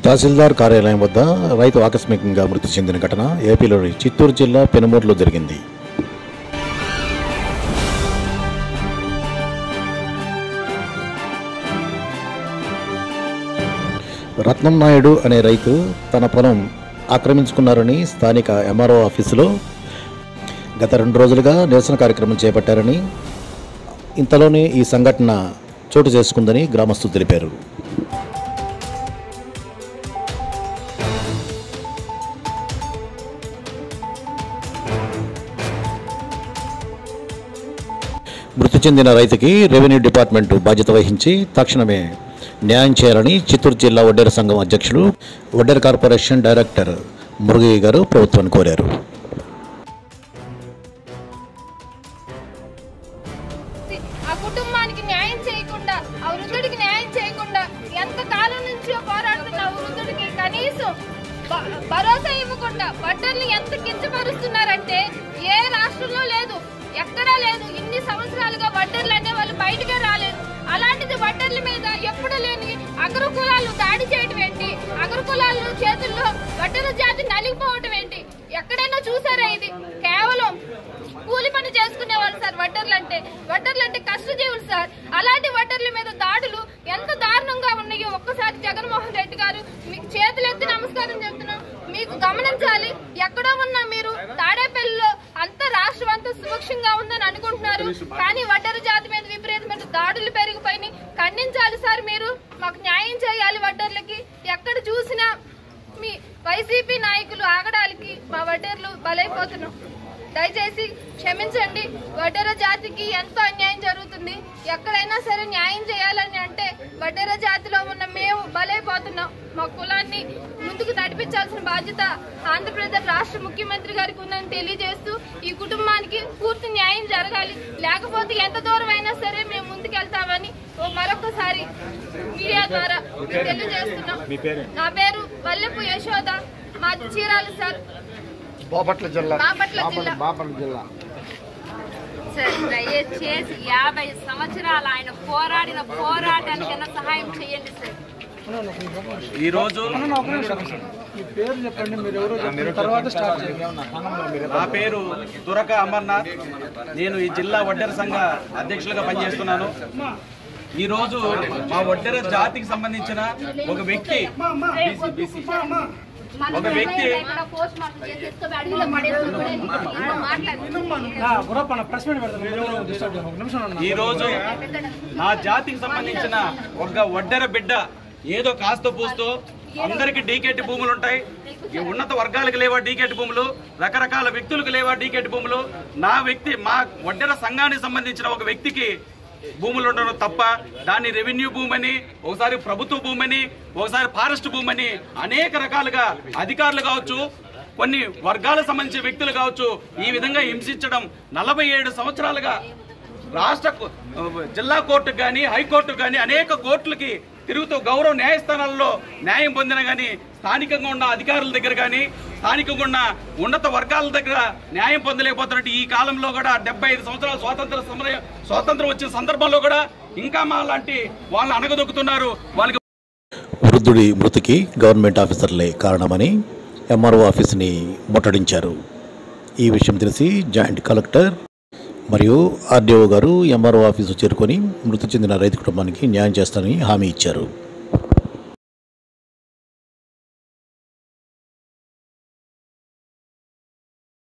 తహసీల్దార్ కార్యాలయం వద్ద రైతు ఆకస్మికంగా మృతి చెందిన ఘటన ఏపీలోని చిత్తూరు జిల్లా పెనుమూరులో జరిగింది రత్నం నాయుడు అనే రైతు తన పొలం ఆక్రమించుకున్నారని స్థానిక ఎంఆర్ఓ ఆఫీసులో గత రెండు రోజులుగా నిరసన కార్యక్రమం చేపట్టారని ఇంతలోనే ఈ సంఘటన చోటు చేసుకుందని గ్రామస్తులు తెలిపారు మృతి చెందిన రైతుకి రెవెన్యూ డిపార్ట్మెంట్ బాధ్యత వహించి తక్షణమే న్యాయం చేయాలని చిత్తూరు జిల్లా వడ్డేర సంఘం అధ్యక్షులు వడ్డేర కార్పొరేషన్ డైరెక్టర్ మురుగయ్య గారు ప్రభుత్వాన్ని కోరారు ఆ కుటుంబానికి న్యాయం చేయకుండా ఆ వృద్ధుడికి న్యాయం చేయకుండా ఎంత కాలం నుంచో పోరాడుతున్న ఆ వృద్ధుడికి కనీసం భ- భరోసా ఇవ్వకుండా వడ్డర్ని ఎంత కించపరుస్తున్నారంటే ఏ రాష్ట్రంలో లేదు ఎక్కడా లేదు ఇన్ని సంవత్సరాలుగా వడ్డర్లు అనే వాళ్ళు బయటకే రాలేదు అలాంటిది వడ్డర్ల మీద ఎప్పుడు లేని అగ్రకులాలు దాడి చేయటం ఏంటి అగ్రకులాలు చేతుల్లో వడ్డర జాతి నలిగిపోవటం ఏంటి ఎక్కడైనా చూసారా ఇది కేవలం కూలి పని చేసుకునే వాళ్ళు సార్ వడ్డర్లు అంటే వడ్డర్లు అంటే కష్టజీవులు సార్ అలాంటి వడ్డర్ల మీద దాడులు ఎంత దారుణంగా ఉన్నాయో ఒక్కసారి జగన్మోహన్ రెడ్డి గారు మీకు చేతులెత్తి నమస్కారం చెప్తున్నాం మీకు గమనించాలి ఎక్కడో ఉన్న మీరు తాడేపల్లిలో అంత రాష్ట్రం అంతా సుభిక్షంగా ఉందని అనుకుంటున్నారు కానీ వడ్డర జాతి మీద విపరీతమైన దాడులు పెరిగిపోయినాయి ఖండించాలి సార్ మీరు మాకు న్యాయం చేయాలి వడ్డర్లకి ఎక్కడ చూసినా మీ వైసీపీ నాయకులు ఆగడాలకి మా వడ్డేర్లు బలైపోతున్నాం దయచేసి క్షమించండి వడ్డెర జాతికి ఎంతో అన్యాయం జరుగుతుంది ఎక్కడైనా సరే న్యాయం చేయాలని అంటే వడ్డెర జాతిలో ఉన్న మేము బలైపోతున్నాం మా కులాన్ని ముందుకు నడిపించాల్సిన బాధ్యత ఆంధ్రప్రదేశ్ రాష్ట్ర ముఖ్యమంత్రి గారికి ఉందని తెలియజేస్తూ ఈ కుటుంబానికి పూర్తి న్యాయం జరగాలి లేకపోతే ఎంత దూరం అయినా సరే మేము ముందుకెళ్తామని ఓ మరొకసారి మీడియా ద్వారా తెలియజేస్తున్నాం నా పేరు వల్లెపు యశోద మాది చీరాల సార్ బాపట్ల జిల్లా బాపట్ల జిల్లా బాపట్ల జిల్లా సార్ దయచేసి యాభై సంవత్సరాలు ఆయన పోరాడిన పోరాటానికైనా సహాయం చేయండి సార్ ఈరోజు మీ పేరు చెప్పండి మీరు ఎవరో చెప్పిన తర్వాత స్టార్ట్ చేయండి నా పేరు తురక అమర్నాథ్ నేను ఈ జిల్లా వడ్డెర సంఘ అధ్యక్షులుగా పనిచేస్తున్నాను ఈరోజు మా వడ్డెర జాతికి సంబంధించిన ఒక వ్యక్తి BC, BC. ఒక వ్యక్తి పోస్ట్ మార్టం చేసేసుకొని అడవిలో పడేసుకొని మాట్లాడు గురప్పన్న ప్రెస్ మీట్ పెడతాను మీరు ఎవరో డిస్టర్బ్ చేయకండి. ఒక నిమిషం అన్న ఈ రోజు నా జాతికి సంబంధించిన ఒక వడ్డెర బిడ్డ ఏదో కాస్త పూస్తూ అందరికి డీకేటి భూములు ఉంటాయి ఈ ఉన్నత వర్గాలకు లేవా డీకేటి భూములు రకరకాల వ్యక్తులకు లేవా డీకేటి భూములు నా వ్యక్తి మా వడ్డెర సంఘానికి సంబంధించిన ఒక వ్యక్తికి భూములు ఉండడం తప్ప దాన్ని రెవెన్యూ భూమని ఒకసారి ప్రభుత్వ భూమని ఒకసారి ఫారెస్ట్ భూమని అనేక రకాలుగా అధికారులు కావచ్చు కొన్ని వర్గాలకు సంబంధించిన వ్యక్తులు కావచ్చు ఈ విధంగా హింసించడం నలభై ఏడు సంవత్సరాలుగా రాష్ట్ర కో- జిల్లా కోర్టుకు కానీ హైకోర్టుకు కానీ అనేక కోర్టులకి తిరుగుతూ గౌరవ న్యాయస్థానాల్లో న్యాయం పొందిన కానీ స్థానికంగా ఉన్న అధికారుల దగ్గర కానీ స్థానికంగా ఉన్న ఉన్నత వర్గాల దగ్గర న్యాయం పొందలేకపోతున్నట్టు ఈ కాలంలో కూడా డెబ్బై ఐదు సంవత్సరాల స్వాతంత్ర సమరం స్వాతంత్రం వచ్చిన సందర్భంలో కూడా ఇంకా మా లాంటి వాళ్ళని అణగదొక్కుతున్నారు వాళ్ళకి వృద్ధుడి మృతికి గవర్నమెంట్ ఆఫీసర్లే కారణమని ఎంఆర్ఓ ఆఫీసుని ముట్టడించారు ఈ విషయం తెలిసి జాయింట్ కలెక్టర్ మరియు ఆర్డీఓ గారు ఎంఆర్ఓ ఆఫీసు చేరుకొని మృతి చెందిన రైతు కుటుంబానికి న్యాయం చేస్తానని హామీ ఇచ్చారు